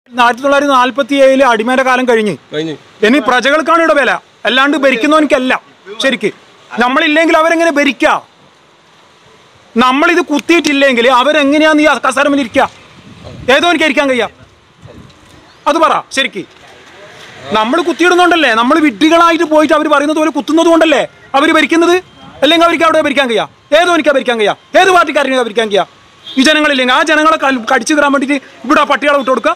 ആയിരത്തി തൊള്ളായിരത്തി നാല്പത്തി ഏഴില് അടിമയുടെ കാലം കഴിഞ്ഞ് കഴിഞ്ഞു ഇനി പ്രജകൾക്കാണ് ഇവിടെ വില അല്ലാണ്ട് ഭരിക്കുന്നവനിക്കല്ല ശരിക്ക് നമ്മളില്ലെങ്കിൽ അവരെങ്ങനെ ഭരിക്കുക നമ്മളിത് കുത്തിയിട്ടില്ലെങ്കിൽ അവരെങ്ങനെയാന്ന് ഈ കസരമിൽ ഇരിക്കുക ഏതോ എനിക്ക് ഇരിക്കാൻ കഴിയാ അത് പറ ശരിക്ക് നമ്മൾ കുത്തിയിടുന്നുണ്ടല്ലേ നമ്മൾ വിഡ്ഢികളായിട്ട് പോയിട്ട് അവർ പറയുന്നത് പോലെ കുത്തുന്നത് കൊണ്ടല്ലേ അവർ ഭരിക്കുന്നത് അല്ലെങ്കിൽ അവർക്ക് അവിടെ ഭരിക്കാൻ കഴിയാ ഏതോ എനിക്കാ ഭരിക്കാൻ കഴിയാ ഏത് പാർട്ടിക്കാരനെയാ ഭരിക്കാൻ കഴിയാ ഈ ജനങ്ങളില്ലെങ്കിൽ ആ ജനങ്ങളെ കൽ- കടിച്ചു കയറാൻ വേണ്ടിയിട്ട് ഇവിടെ ആ പട്ടികളെ വിട്ടു കൊടുക്കുക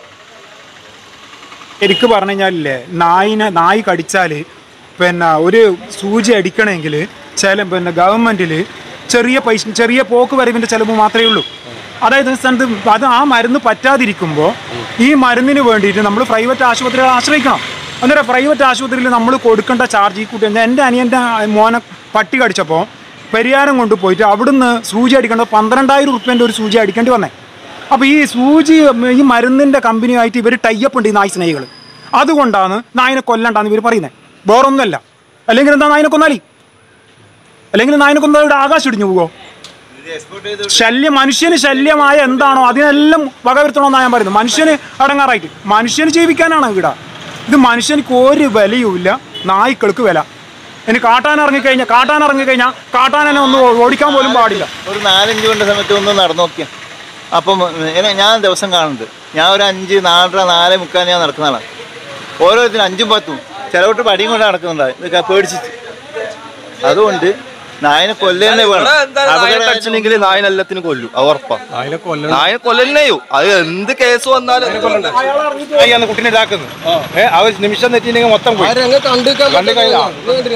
ശരിക്ക് പറഞ്ഞു കഴിഞ്ഞാലില്ലേ നായിനെ നായി കടിച്ചാൽ പിന്നെ ഒരു സൂചി അടിക്കണമെങ്കിൽ ചില പിന്നെ ഗവൺമെൻറ്റിൽ ചെറിയ പൈസ ചെറിയ പോക്ക് വരവിൻ്റെ ചിലവ് മാത്രമേ ഉള്ളൂ അതായത് സ്ഥാനത്ത് അത് ആ മരുന്ന് പറ്റാതിരിക്കുമ്പോൾ ഈ മരുന്നിന് വേണ്ടിയിട്ട് നമ്മൾ പ്രൈവറ്റ് ആശുപത്രികളെ ആശ്രയിക്കണം അന്നേരം പ്രൈവറ്റ് ആശുപത്രിയിൽ നമ്മൾ കൊടുക്കേണ്ട ചാർജ് ഈ കൂട്ടി എൻ്റെ അനിയൻ്റെ മോനെ പട്ടി കടിച്ചപ്പോൾ പരിഹാരം കൊണ്ടുപോയിട്ട് അവിടുന്ന് സൂചി അടിക്കേണ്ടത് പന്ത്രണ്ടായിരം റുപ്യേൻ്റെ ഒരു സൂചി അടിക്കേണ്ടി വന്നേ അപ്പോൾ ഈ സൂചി ഈ മരുന്നിൻ്റെ കമ്പനിയായിട്ട് ഇവർ ടൈപ്പ് ഉണ്ട് ഈ നായ് സ്നേഹികൾ അതുകൊണ്ടാണ് നായനെ കൊല്ലണ്ടാന്ന് ഇവർ പറയുന്നത് വേറൊന്നുമല്ല അല്ലെങ്കിൽ എന്താ നായനെ കൊന്നാലി അല്ലെങ്കിൽ നായനെ കൊന്നാൽ ഇവിടെ ആകാശം ഇടിഞ്ഞു പോകുമോ ശല്യം മനുഷ്യന് ശല്യമായ എന്താണോ അതിനെല്ലാം വകവരുത്തണമെന്നാണ് ഞാൻ പറയുന്നത് മനുഷ്യന് അടങ്ങാറായിട്ട് മനുഷ്യന് ജീവിക്കാനാണ് ഇവിടെ ഇത് മനുഷ്യനിക്ക് ഒരു വിലയുമില്ല നായ്ക്കൾക്ക് വില ഇനി കാട്ടാൻ ഇറങ്ങിക്കഴിഞ്ഞാൽ കാട്ടാൻ ഇറങ്ങിക്കഴിഞ്ഞാൽ കാട്ടാനെ ഒന്ന് ഓടിക്കാൻ പോലും പാടില്ല ഒരു നാലഞ്ച് കൊണ്ട സമയത്ത് ഒന്ന് നടന്നു നോക്കിയ അപ്പം എന്നെ- ഞാൻ ദിവസം കാണുന്നുണ്ട് ഞാൻ ഒരു അഞ്ച് നാലര നാല് മുക്കാൽ ഞാൻ നടക്കുന്ന ആളാണ് ഓരോരുത്തരും അഞ്ചും പത്തും ചിലവട്ട് പടിയും കൊണ്ട് നടക്കുന്നുണ്ടാവും ഇതൊക്കെ പേടിച്ചിട്ട് അതുകൊണ്ട് നായനെ കൊല്ലുതന്നെ വേണം അപകടം കടിച്ചില്ലെങ്കിൽ നായനെ എല്ലാത്തിനും കൊല്ലും അത് ഉറപ്പാ അതിനെ കൊല്ലം നായനെ കൊല്ലന്നെയോ അത് എന്ത് കേസ് വന്നാലും അതിനെ കൊല്ലണ്ടേ അയ്യാണ് കുട്ടീനെ ഇതാക്കുന്നത് ഏ ആ ഒരു നിമിഷം തെറ്റിയില്ലെങ്കിൽ മൊത്തം പോയി രംഗം കണ്ടിരിക്കാൻ കണ്ടു കഴിഞ്ഞാ.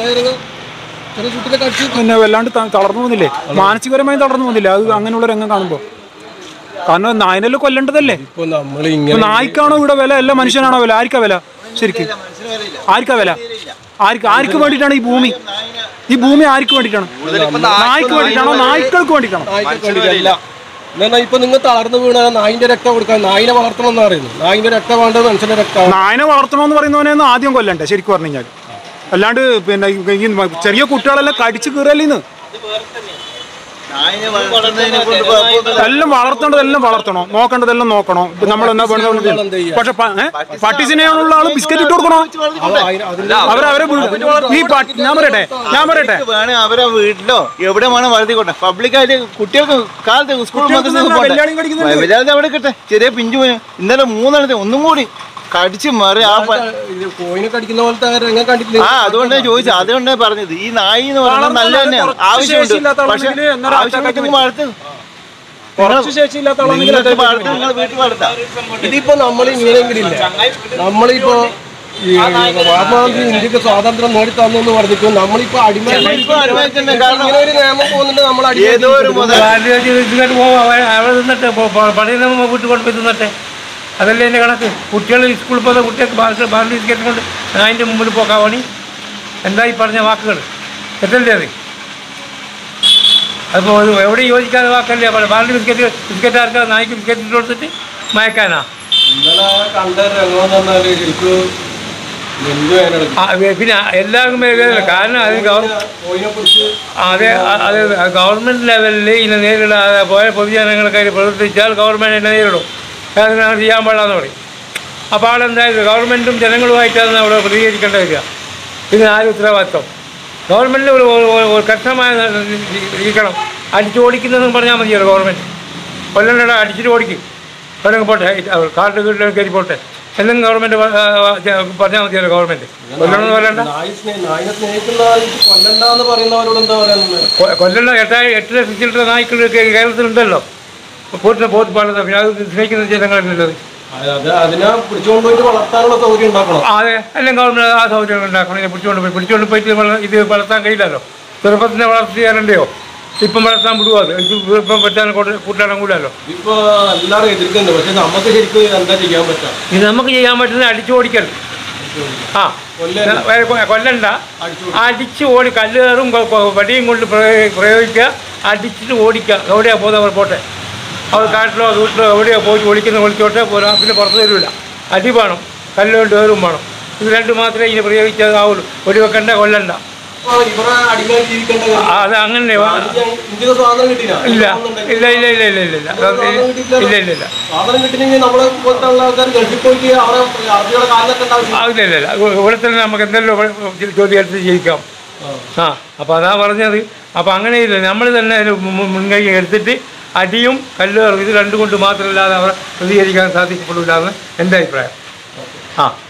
ചെറിയ കുട്ടിനെ കടിച്ചു പിന്നെ വല്ലാണ്ട് ത- തളർന്നു പോകുന്നില്ലേ മാനസികപരമായി തളർന്നു പോകുന്നില്ല അത് അങ്ങനെയുള്ള രംഗം കാണുമ്പോൾ കാരണം നായനെല്ലാം കൊല്ലേണ്ടതല്ലേ ഇപ്പൊ നമ്മൾ ഇപ്പൊ ഇങ്ങനെ നായ്ക്കാണോ ഇവിടെ വില അല്ല മനുഷ്യനാണോ വില ആർക്കാ വില ശരിക്കും ആർക്കാ വില ആർക്ക് ആർക്ക് വേണ്ടിയിട്ടാണ് ഈ ഭൂമി ഈ ഭൂമി ആർക്ക് വേണ്ടിയിട്ടാണ് നായ്ക്ക് വേണ്ടിയിട്ടാണോ നായ്ക്കൾക്ക് വേണ്ടിയിട്ടാണോ നായിക്കണ്ടില്ല എന്നാ ഇപ്പൊ നിങ്ങൾ തളർന്നു വീണ നായിന്റെ രക്തം കൊടുക്കാൻ നായിനെ വളർത്തണം എന്ന് പറയുന്നു നായിന്റെ രക്തം വേണ്ടത് മനുഷ്യന്റെ രക്തമാണ് നായനെ വളർത്തണമെന്ന് പറയുന്നവനെന്ന് ആദ്യം കൊല്ലണ്ടേ ശരിക്കും പറഞ്ഞു കഴിഞ്ഞാൽ അല്ലാണ്ട് പിന്നെ ഈ- ഈ ചെറിയ കുട്ടികളെല്ലാം കടിച്ചു കീറല്ലിന്ന് നായനെ വളർത്തുന്നതിനെ കൊണ്ട് കുഴപ്പമൊന്നുമില്ല. എല്ലാം വളർത്തേണ്ടതെല്ലാം വളർത്തണോ നോക്കേണ്ടതെല്ലാം നോക്കണോ ഇപ്പൊ നമ്മൾ എന്താ വേണ്ടത് പക്ഷെ പ- ഏ? പട്ടിസിനെയാണുള്ള ആള് ബിസ്ക്കറ്റ് ഇട്ട് കൊടുക്കണോ അവരവരെ വീട്- ഈ പട്ടി ഞാൻ പറയട്ടെ ഞാൻ പറയട്ടെ വേണേ അവരെ വീട്ടിലോ എവിടെ വേണം വളർത്തിക്കോട്ടെ പബ്ലിക്കായിട്ട് കുട്ടികൾക്ക് കാലത്ത് സ്കൂൾ കുട്ടികൾക്ക് തന്നെ വെള്ളിയാളിയും കടിക്കുന്നുണ്ട്. വലുതാതെ അവിടെ കിട്ടെ ചെറിയ പിഞ്ചു പോയി ഇന്നലെ മൂന്നെണ്ണത്തെ ഒന്നും കൂടി കടിച്ചു മാറി ആ പ- കോയിനെ കടിക്കുന്ന പോലത്തെ രംഗം കണ്ടിട്ടില്ല ആ അതുകൊണ്ടാണ് ചോദിച്ചത് അതുകൊണ്ടാണ് പറഞ്ഞത് ഈ നായി എന്ന് പറയുന്നത് നല്ല തന്നെയാണ് കുറച്ച് ആവശ്യമുണ്ട് ശേഷിയില്ലാത്ത പക്ഷെ ആളാണെങ്കിൽ എന്നൊരു ആവശ്യമായിട്ട് attack വളർത്ത് കുറച്ച് ശേഷിയില്ലാത്ത ആളാണെങ്കിൽ നിങ്ങൾക്ക് വളർത്തി നിങ്ങൾ വീട്ടിൽ വളർത്താം ഇതിപ്പോ നമ്മൾ ഇങ്ങനെയെങ്കിലില്ല നമ്മളിപ്പോ ഈ മഹാത്മാഗാന്ധി ഇന്ത്യക്ക് സ്വാതന്ത്ര്യം നേടി തന്നു എന്ന് പറഞ്ഞിട്ട് നമ്മളിപ്പോ അടിമ ഇപ്പൊ അടിമയാക്കണ്ട. കാരണം ഇങ്ങനെ ഒരു നിയമം പോകുന്നുണ്ട് നമ്മൾ അടിമ ഏതോ ഒരു മുതൽ ഇതിങ്ങോട്ട് പോകും അവിടെ നിന്നിട്ട് പണിയിൽ നിന്ന് വീട്ടിൽ കൊണ്ടുപോയി തിന്നട്ടെ അതല്ലേ എൻ്റെ കണക്ക് കുട്ടികൾ സ്കൂളിൽ പോകുന്ന കുട്ടികൾക്ക് ബാർലി ബാർലി ബിസ്ക്കറ്റ് കൊണ്ട് അതിൻ്റെ മുമ്പിൽ പോക്കാൻ പണി എന്താ ഈ പറഞ്ഞ വാക്കുകൾ തെറ്റല്ലേ അത് അതിപ്പോൾ എവിടെ യോജിക്കാതെ വാക്കല്ലേ പറ ബാർലി ബിസ്ക്കറ്റ് ബിസ്ക്കറ്റ് ആർക്കാ നായ്ക്ക് ബിസ്ക്കറ്റ് ഇട്ട് കൊടുത്തിട്ട് മയക്കാനാ ഇന്നലെ കണ്ട രംഗം എന്ന് പറഞ്ഞാല് ശരിക്കും നെഞ്ചു വേദന ആ, പിന്നെ എല്ലാവർക്കും വേഗം കാരണം അത് ഗവ- കോയിനെ കുറിച്ച് അതെ അ- അത് ഗവൺമെൻറ് ലെവലിൽ ഇതിനെ നേരിടാതെ പോയ പൊതുജനങ്ങൾക്കായി പ്രവർത്തിച്ചാൽ ഗവൺമെൻറ് എന്നെ നേരിടും അതിനാണ് ചെയ്യാൻ പാടില്ലെന്ന് പറയും അപ്പോൾ ആളെന്തായാലും ഗവൺമെൻറ്റും ജനങ്ങളുമായിട്ടാണ് അവിടെ പ്രതികരിക്കേണ്ട വരിക ഇതിന് ആരും ഉത്തരവാദിത്വം ഗവൺമെൻറ് ഒരു ഒരു- ഒരു- ഒരു കർശനമായ ഇരിക്കണം അടിച്ചു ഓടിക്കുന്നതെന്ന് പറഞ്ഞാൽ മതിയല്ലോ ഗവൺമെൻറ് കൊല്ലണ്ടട അടിച്ചിട്ട് ഓടിക്കും എവിടെയെങ്കിലും പോട്ടെ അവർ കാറിൻ്റെ വീട്ടിലേക്ക് കയറി പോട്ടെ എന്നും ഗവൺമെൻറ് പറഞ്ഞാൽ മതിയല്ലോ ഗവൺമെൻറ് കൊല്ലണമെന്ന് പറയണ്ട നായി സ്നേഹ നായിനെ സ്നേഹിക്കുന്ന ആൾക്ക് കൊല്ലണ്ടെന്ന് പറയുന്നവരോട് എന്താ പറയാനുള്ളത് കൊ- കൊല്ലണ്ട എട്ടായി എട്ട് ലക്ഷം ചില്ലറ നായ്ക്കൾ കേ- കേരളത്തിലുണ്ടല്ലോ പോറ്റിനെ പോത്ത് പാടുന്നത് പിന്നെ അത് സ്നേഹിക്കുന്ന ജനങ്ങളല്ലല്ലോ അത് അതിനെ പിടിച്ചുകൊണ്ട് പോയിട്ട് വളർത്താനുള്ള സൗകര്യം ഉണ്ടാക്കണം ആ, അതെ എല്ലാം ഗവൺമെൻറ് ആ സൗകര്യം ഉണ്ടാക്കണം ഇതിനെ പിടിച്ചുകൊണ്ട് പോയി പിടിച്ചുകൊണ്ട് പോയിട്ട് വള- ഇത് വളർത്താൻ കഴിയില്ലല്ലോ ചെറുപ്പത്തിനെ വളർത്തിയാലുണ്ടോ ഇപ്പം വളർത്താൻ വിടുവോ അത് ഇത് ഇപ്പം പറ്റാൻ കൂട്ടാനും കൂടാലോ ഇപ്പൊ എല്ലാവരും എതിർക്കുന്നുണ്ട് പക്ഷെ നമുക്ക് ശരിക്കും എന്താ ചെയ്യാൻ പറ്റാ ഇത് നമുക്ക് ചെയ്യാൻ പറ്റുന്നത് അടിച്ചു ഓടിക്കൽ ആ കൊല്ലല്ല. വേറെ കൊ- കൊല്ലണ്ട അടിച്ച് ഓടി കല്ലേറും കൊ- കൊ- വടിയും കൊണ്ട് പ്രയോ- പ്രയോഗിക്കുക അടിച്ചിട്ട് ഓടിക്കുക എവിടെയാ പോകുന്നത് അവർ പോട്ടെ അവർ കാട്ടിലോ വീട്ടിലോ എവിടെയോ പോയിട്ട് ഒളിക്കുന്ന ഒളിച്ചോട്ടെ പോരാ പിന്നെ പുറത്ത് തരില്ല അടി വേണം കല്ലുകൊണ്ട് ഏറും വേണം ഇത് രണ്ട് മാത്രമേ ഇനി പ്രയോഗിച്ചാൽ ആവുള്ളൂ ഒരു വെക്കണ്ട കൊല്ലണ്ട ഇവരെ അടിമയായി ജീവിക്കേണ്ട കാര്യം. ആ, അത് അങ്ങനെ വാ- ഇന്ത്യക്ക് സ്വാതന്ത്ര്യം കിട്ടിയില്ല ഇല്ല ഇല്ല ഇല്ല ഇല്ല ഇല്ല ഇല്ല ഇല്ല അത് ഇല്ല ഇല്ല ഇല്ല സ്വാതന്ത്ര്യം കിട്ടില്ലെങ്കിൽ നമ്മളെ പോലത്തെ ഉള്ള ആൾക്കാർ ഗൾഫിൽ പോയിട്ട് അവിടെ അറബിയുടെ കാലിലൊക്കെ ആവശ്യം ആ, ഇല്ല ഇല്ല ഇല്ല ഇവിടെ തന്നെ നമുക്ക് എന്തെല്ലാം ജോലി എടുത്ത് ജീവിക്കാം ആ അപ്പോൾ അതാ പറഞ്ഞത് അപ്പോൾ അങ്ങനെയില്ല നമ്മൾ തന്നെ അതിന് മു- മുൻകൈ എടുത്തിട്ട് അടിയും കല്ലേറും ഇത് രണ്ടും കൊണ്ട് മാത്രമല്ലാതെ അവരെ പ്രതികരിക്കാൻ സാധിക്കപ്പെടില്ല എന്ന് എൻ്റെ അഭിപ്രായം ആ